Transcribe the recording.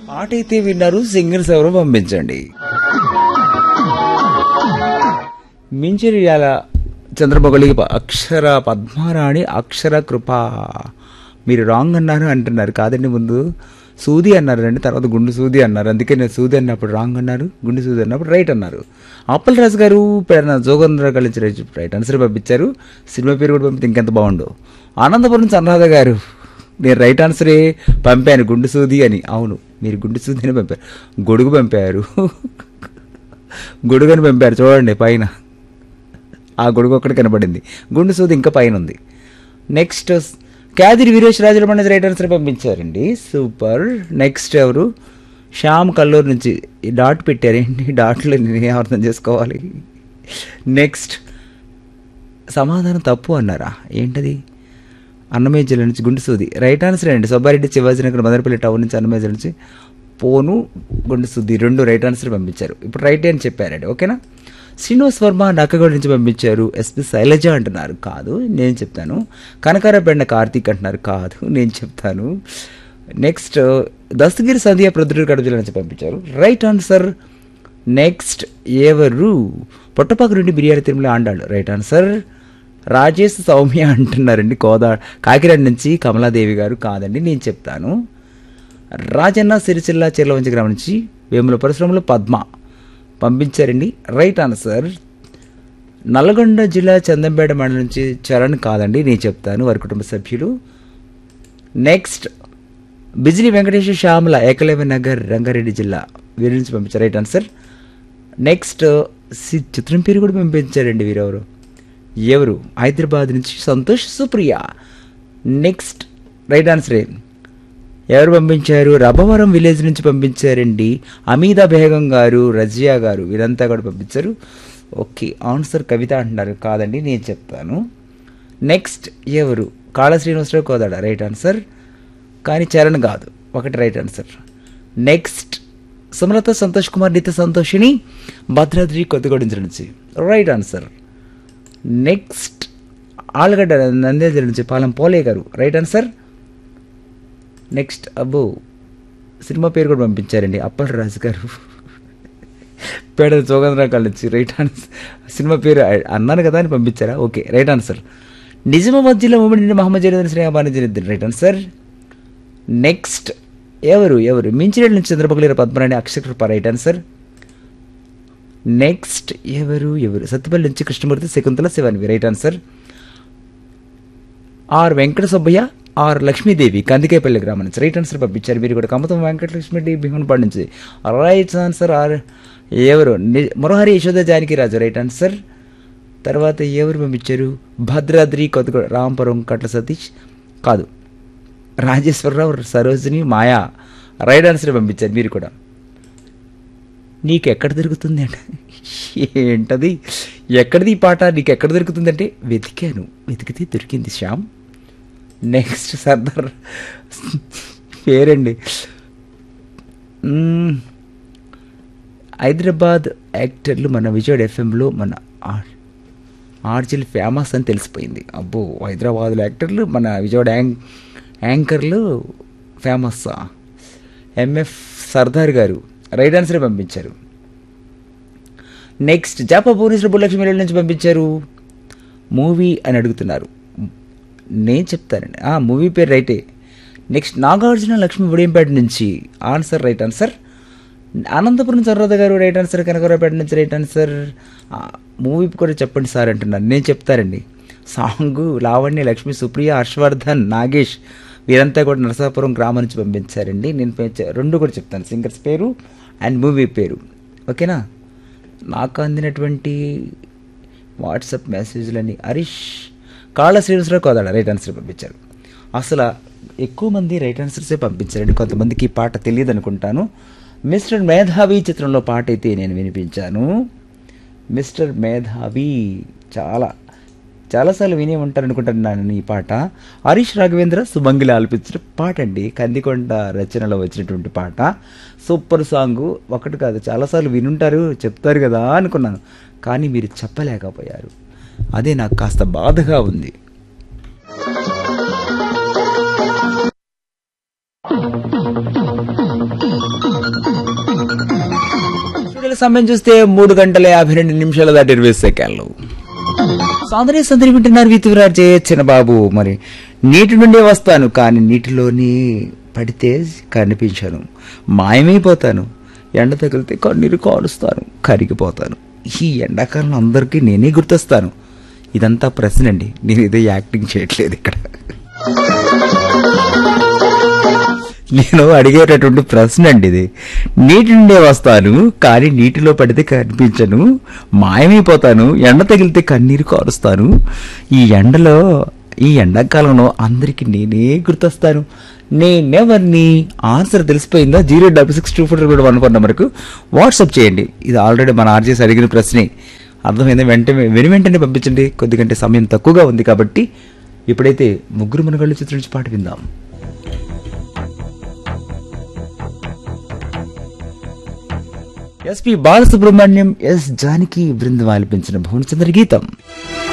పాట అయితే విన్నారు సింగర్స్ ఎవరో పంపించండి మించిరియాల చంద్రమొగలి అక్షర పద్మారాణి అక్షర కృప మీరు రాంగ్ అన్నారు అంటున్నారు కాదండి ముందు సూది అన్నారు అండి తర్వాత గుండు సూది అన్నారు అందుకే నేను సూది అన్నప్పుడు రాంగ్ అన్నారు గుండు సూది అన్నప్పుడు రైట్ అన్నారు అప్పల్ రాజు గారు పేరున జోగేంద్ర కలిసి రైట్ ఆన్సర్ పంపించారు సినిమా పేరు కూడా పంపితే ఇంకెంత బాగుండు ఆనందపురం సన్నరాధ గారు నేను రైట్ ఆన్సరే పంపాను గుండు సూది అని అవును మీరు గుండు సూది అని పంపారు గొడుగు పంపారు గొడుగుని పంపారు చూడండి పైన ఆ గొడుగు ఒక్కటి కనబడింది గుండు సూది ఇంకా పైన ఉంది నెక్స్ట్ క్యాదిరి వీరేష్ రాజుల పండుగ రైట్ ఆన్సర్ పంపించారండి సూపర్ నెక్స్ట్ ఎవరు శ్యామ్ కల్లూరు నుంచి ఈ డాట్ పెట్టారేంటి డాట్లు నేను అర్థం చేసుకోవాలి నెక్స్ట్ సమాధానం తప్పు అన్నారా ఏంటది అన్నమయ్య జిల్లా నుంచి గుండు సూది రైట్ ఆన్సర్ అండి సుబ్బారెడ్డి శివాజీనగర్ మదనపల్లి టౌన్ నుంచి అన్నమయ్య జిల్లా నుంచి పోను గుండు సూది రెండు రైట్ ఆన్సర్ పంపించారు ఇప్పుడు రైట్ అని చెప్పారండి ఓకేనా శ్రీనివాస్ వర్మ నక్కగోడ నుంచి పంపించారు ఎస్పి శైలజ అంటున్నారు కాదు నేను చెప్తాను కనకారపెండ కార్తీక్ అంటున్నారు కాదు నేను చెప్తాను నెక్స్ట్ దస్తగిరి సంధ్య ప్రొద్దుటూరు కడప జిల్లా నుంచి పంపించారు రైట్ ఆన్సర్ నెక్స్ట్ ఎవరు పొట్టపాకు నుండి బిర్యానీ తిరుమల ఆండాళ్ళు రైట్ ఆన్సర్ రాజేష్ సౌమ్య అంటున్నారండి కోదా కాకినాడ నుంచి కమలాదేవి గారు కాదండి నేను చెప్తాను రాజన్న సిరిసిల్ల చెర్లవంచి గ్రామం నుంచి వేముల పరిశ్రమలో పద్మ పంపించారండి రైట్ ఆన్సర్ నల్గొండ జిల్లా చందంపేట మండలం నుంచి చరణ్ కాదండి నేను చెప్తాను వారి కుటుంబ సభ్యులు నెక్స్ట్ బిజిలీ వెంకటేశ్వర శ్యామల ఏకలవ్య నగర్ రంగారెడ్డి జిల్లా వీరి నుంచి పంపించారు రైట్ ఆన్సర్ నెక్స్ట్ సి చిత్రం పేరు కూడా పంపించారండి వీరెవరు ఎవరు హైదరాబాద్ నుంచి సంతోష్ సుప్రియ నెక్స్ట్ రైట్ ఆన్సరే ఎవరు పంపించారు రబవరం విలేజ్ నుంచి పంపించారండి అమీదా బేగం గారు రజియా గారు వీరంతా కూడా పంపించారు ఓకే ఆన్సర్ కవిత అంటున్నారు కాదండి నేను చెప్తాను నెక్స్ట్ ఎవరు కాళ శ్రీనివాసరావు కోదాడ రైట్ ఆన్సర్ కానీ చరణ్ కాదు ఒకటి right answer next Sumalatha Santosh Kumar Nitya Santoshini Bhadradri Kothagudem నుంచి రైట్ ఆన్సర్ నెక్స్ట్ ఆలుగడ్డ నంద్యాల జిల్లా నుంచి పాలెం పోలే గారు రైట్ ఆన్సర్ నెక్స్ట్ అబ్బో సినిమా పేరు కూడా పంపించారండి అప్పల్ రాజు గారు పేడ జోగేంద్ర నుంచి రైట్ ఆన్సర్ సినిమా పేరు అన్నాను కదా అని పంపించారా ఓకే రైట్ ఆన్సర్ నిజామాబాద్ జిల్లా ఉమ్మడి నుండి మహమ్మద్ జరీద్ శ్రేయాబాని జరీద్దరు రైట్ ఆన్సర్ నెక్స్ట్ ఎవరు ఎవరు మించిరేళ్ళ నుంచి చంద్రబాబు పద్మరాణి అక్షకృప రైట్ ఆన్సర్ నెక్స్ట్ ఎవరు ఎవరు సత్యపల్లి నుంచి Krishnamurthy Shakuntala Shivani right answer R Venkata Subbaiah R Lakshmidevi Kandikepalli గ్రామం నుంచి రైట్ ఆన్సర్ పంపించారు మీరు కూడా కమతం వెంకటలక్ష్మిరెడ్డి భీమన్పాడు నుంచి రైట్ ఆన్సర్ ఆర్ ఎవరు ని- మురహరి యశోద జానకి రాజు రైట్ ఆన్సర్ తర్వాత ఎవరు పంపించారు భద్రాద్రి కొత్తగూడ రాంపురం కట్ల సతీష్ కాదు రాజేశ్వరరావు సరోజిని మాయా రైట్ ఆన్సర్ పంపించారు మీరు కూడా నీకు ఎక్కడ దొరుకుతుంది అంటే ఏంటది ఎక్కడిది ఈ పాట నీకు ఎక్కడ దొరుకుతుందంటే వెతికాను వెతికితే దొరికింది శ్యామ్ నెక్స్ట్ సర్దార్ పేరండి మ్మ్. హైదరాబాద్ యాక్టర్లు మన విజయవాడ ఎఫ్ఎంలో మన ఆర్- ఆర్జిల్ ఫేమస్ అని తెలిసిపోయింది అబ్బో హైదరాబాద్లో యాక్టర్లు మన విజయవాడ యాంక్ యాంకర్లు ఫేమస్ ఎంఎఫ్ సర్దార్ గారు రైట్ ఆన్సర్ పంపించారు నెక్స్ట్ జాపా భువనేశ్వర భూలక్ష్మి వెళ్ళ నుంచి పంపించారు మూవీ అని అడుగుతున్నారు నేను చెప్తానండి ఆ మూవీ పేరు రైటే నెక్స్ట్ నాగార్జున లక్ష్మి ఉడియంపేట నుంచి answer right answer Anantapur Sarvada గారు రైట్ ఆన్సర్ కనకరావుపేట నుంచి రైట్ ఆన్సర్ మూవీ కూడా చెప్పండి సార్ అంటున్నారు నేను చెప్తారండి సాంగ్ లావణ్య లక్ష్మి సుప్రియ హర్షవర్ధన్ నాగేష్ వీరంతా కూడా నరసాపురం గ్రామం నుంచి పంపించారండి నేను పెంచ- రెండు కూడా చెప్తాను సింగర్స్ పేరు అండ్ మూవీ పేరు ఓకేనా నాకు అందినటువంటి వాట్సాప్ మెసేజ్లని హరీష్ కాళ్ళ శ్రీనివాసరావు కోదాడ రైట్ ఆన్సర్ పంపించారు అసలు ఎక్కువ మంది రైట్ ఆన్సర్సే పంపించారండి కొంతమందికి ఈ పాట తెలియదు అనుకుంటాను మిస్టర్ మేధావి చిత్రంలో పాట అయితే నేను వినిపించాను మిస్టర్ మేధావి చాలా చాలాసార్లు వినే ఉంటారు అనుకుంటున్నాను ఈ పాట హరీష్ రాఘవేంద్ర సుమంగిలి ఆలపించిన పాట అండి కందికొండ రచనలో వచ్చినటువంటి పాట సూపర్ సాంగ్ ఒకటి కాదు చాలాసార్లు వినుంటారు చెప్తారు కదా అనుకున్నాను కానీ మీరు చెప్పలేకపోయారు అదే నాకు కాస్త బాధగా ఉంది స్టూడియోలో సమయం చూస్తే మూడు గంటల యాభై రెండు నిమిషాల దాటి ఇరవై సెకండ్లు సౌందర్య సందరి వింటున్నారు వితురారు చేయొచ్చిన బాబు మరి నీటి నుండే వస్తాను కానీ నీటిలోని పడితే కనిపించను మాయమైపోతాను ఎండ తగిలితే కన్నీరు కాలుస్తాను కరిగిపోతాను ఈ ఎండాకాలం అందరికీ నేనే గుర్తొస్తాను ఇదంతా ప్రశ్న అండి నేను ఇదే యాక్టింగ్ చేయట్లేదు ఇక్కడ నేను అడిగేటటువంటి ప్రశ్న అండి ఇది నీటి నుండే వస్తాను కానీ నీటిలో పడితే కనిపించను మాయమైపోతాను ఎండ తగిలితే కన్నీరు కారుస్తాను ఈ ఎండలో ఈ ఎండాకాలంలో అందరికి నేనే గుర్తొస్తాను నేనెవరిని ఆన్సర్ తెలిసిపోయిందా zero double six two four కూడా వన్ ఫోర్ నెంబర్కు వాట్సాప్ చేయండి ఇది ఆల్రెడీ మన ఆర్జేస్ అడిగిన ప్రశ్నే అర్థమైంది వెంటనే వెను వెంటనే పంపించండి కొద్దిగంటే సమయం తక్కువగా ఉంది కాబట్టి ఇప్పుడైతే ముగ్గురు మనగాళ్ళు చిత్రం నుంచి పాట విందాం ఎస్పి బాలసుబ్రహ్మణ్యం ఎస్ జానకి బృందం ఆలపించిన భువనచంద్ర గీతం